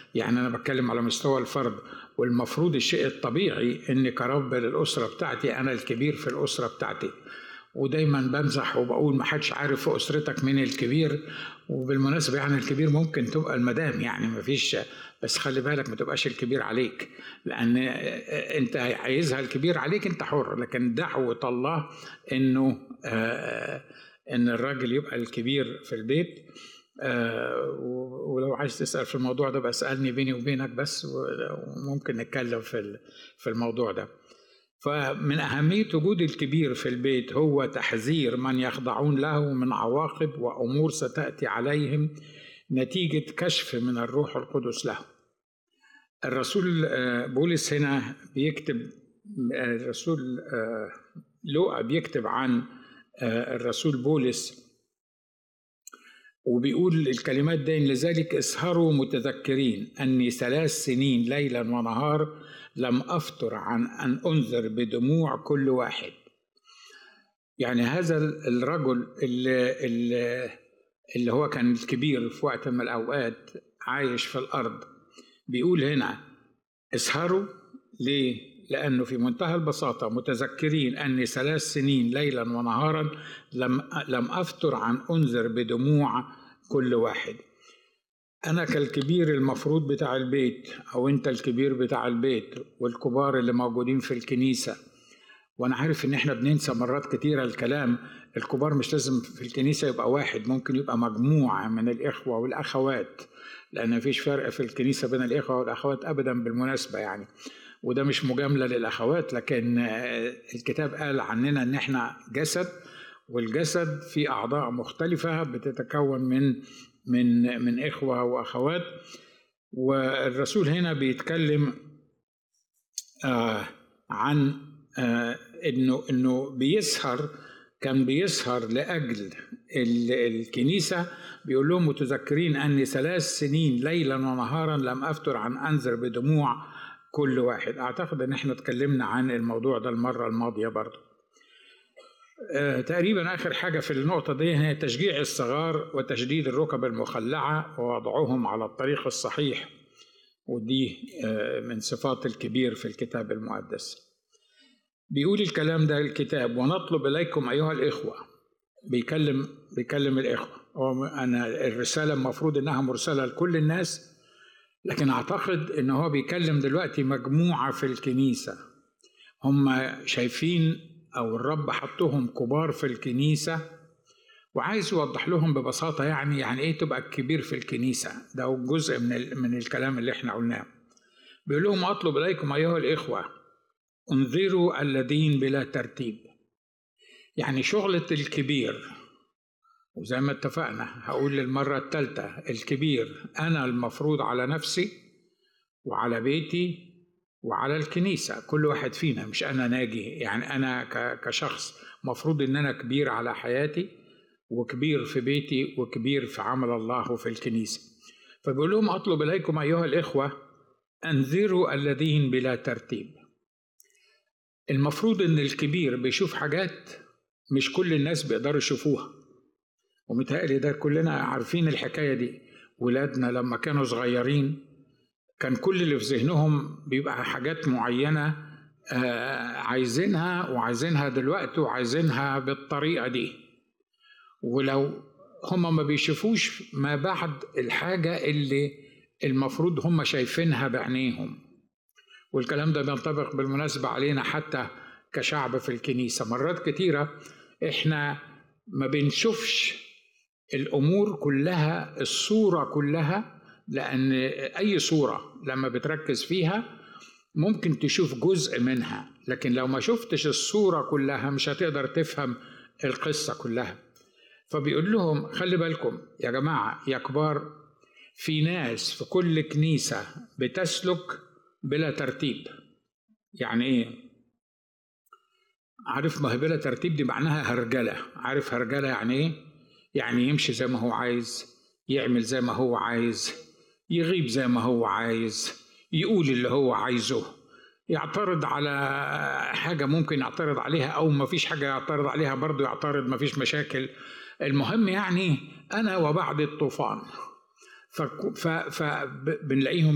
يعني انا بتكلم على مستوى الفرد والمفروض الشيء الطبيعي اني كرب للاسره بتاعتي انا الكبير في الاسره بتاعتي ودايما بمزح وبقول ما حدش عارف في اسرتك مين الكبير وبالمناسبه يعني الكبير ممكن تبقى المدام يعني ما فيش بس خلي بالك ما تبقاش الكبير عليك لان انت عايزها الكبير عليك انت حر لكن دعوه الله انه آه ان الراجل يبقى الكبير في البيت آه ولو عايز تسال في الموضوع ده بقى اسالني بيني وبينك بس وممكن نتكلم في في الموضوع ده فمن أهمية وجود الكبير في البيت هو تحذير من يخضعون له من عواقب وأمور ستأتي عليهم نتيجة كشف من الروح القدس له الرسول بولس هنا بيكتب الرسول لوقا بيكتب عن الرسول بولس وبيقول الكلمات دي لذلك اسهروا متذكرين أني ثلاث سنين ليلا ونهار لم أفتر عن أن أنذر بدموع كل واحد يعني هذا الرجل اللي, اللي, اللي هو كان الكبير في وقت من الأوقات عايش في الأرض بيقول هنا اسهروا ليه؟ لأنه في منتهى البساطة متذكرين أني ثلاث سنين ليلا ونهارا لم لم أفتر عن أنذر بدموع كل واحد أنا كالكبير المفروض بتاع البيت أو أنت الكبير بتاع البيت والكبار اللي موجودين في الكنيسة وأنا عارف إن إحنا بننسى مرات كتيرة الكلام الكبار مش لازم في الكنيسة يبقى واحد ممكن يبقى مجموعة من الإخوة والأخوات لأن مفيش فرق في الكنيسة بين الإخوة والأخوات أبدا بالمناسبة يعني وده مش مجاملة للأخوات لكن الكتاب قال عننا إن إحنا جسد والجسد فيه أعضاء مختلفة بتتكون من من من إخوة وأخوات والرسول هنا بيتكلم آه عن آه إنه إنه بيسهر كان بيسهر لأجل الكنيسة بيقول لهم متذكرين أني ثلاث سنين ليلا ونهارا لم أفتر عن أنذر بدموع كل واحد أعتقد إن إحنا اتكلمنا عن الموضوع ده المرة الماضية برضه آه تقريبا آخر حاجة في النقطة دي هي تشجيع الصغار وتشديد الركب المخلعة ووضعهم على الطريق الصحيح ودي آه من صفات الكبير في الكتاب المقدس بيقول الكلام ده الكتاب ونطلب إليكم أيها الإخوة بيكلم بيكلم الإخوة أنا الرسالة المفروض إنها مرسلة لكل الناس لكن أعتقد إن هو بيكلم دلوقتي مجموعة في الكنيسة هم شايفين أو الرب حطهم كبار في الكنيسة وعايز يوضح لهم ببساطة يعني يعني إيه تبقى الكبير في الكنيسة ده جزء من من الكلام اللي إحنا قلناه بيقول لهم أطلب إليكم أيها الإخوة انذروا الذين بلا ترتيب يعني شغلة الكبير وزي ما اتفقنا هقول للمرة الثالثة الكبير أنا المفروض على نفسي وعلى بيتي وعلى الكنيسة كل واحد فينا مش أنا ناجي يعني أنا كشخص مفروض إن أنا كبير على حياتي وكبير في بيتي وكبير في عمل الله وفي الكنيسة فبيقول لهم أطلب إليكم أيها الإخوة أنذروا الذين بلا ترتيب المفروض إن الكبير بيشوف حاجات مش كل الناس بيقدروا يشوفوها ومتهيألي ده كلنا عارفين الحكاية دي ولادنا لما كانوا صغيرين كان كل اللي في ذهنهم بيبقى حاجات معينة آه عايزينها وعايزينها دلوقتي وعايزينها بالطريقة دي ولو هم ما بيشوفوش ما بعد الحاجة اللي المفروض هم شايفينها بعينيهم والكلام ده بينطبق بالمناسبة علينا حتى كشعب في الكنيسة مرات كتيرة احنا ما بنشوفش الأمور كلها الصورة كلها لأن أي صورة لما بتركز فيها ممكن تشوف جزء منها لكن لو ما شفتش الصورة كلها مش هتقدر تفهم القصة كلها فبيقول لهم خلي بالكم يا جماعة يا كبار في ناس في كل كنيسة بتسلك بلا ترتيب يعني ايه عارف ما هي بلا ترتيب دي معناها هرجلة عارف هرجلة يعني ايه يعني يمشي زي ما هو عايز يعمل زي ما هو عايز يغيب زي ما هو عايز يقول اللي هو عايزه يعترض على حاجة ممكن يعترض عليها أو ما فيش حاجة يعترض عليها برضه يعترض ما فيش مشاكل المهم يعني أنا وبعد الطوفان فبنلاقيهم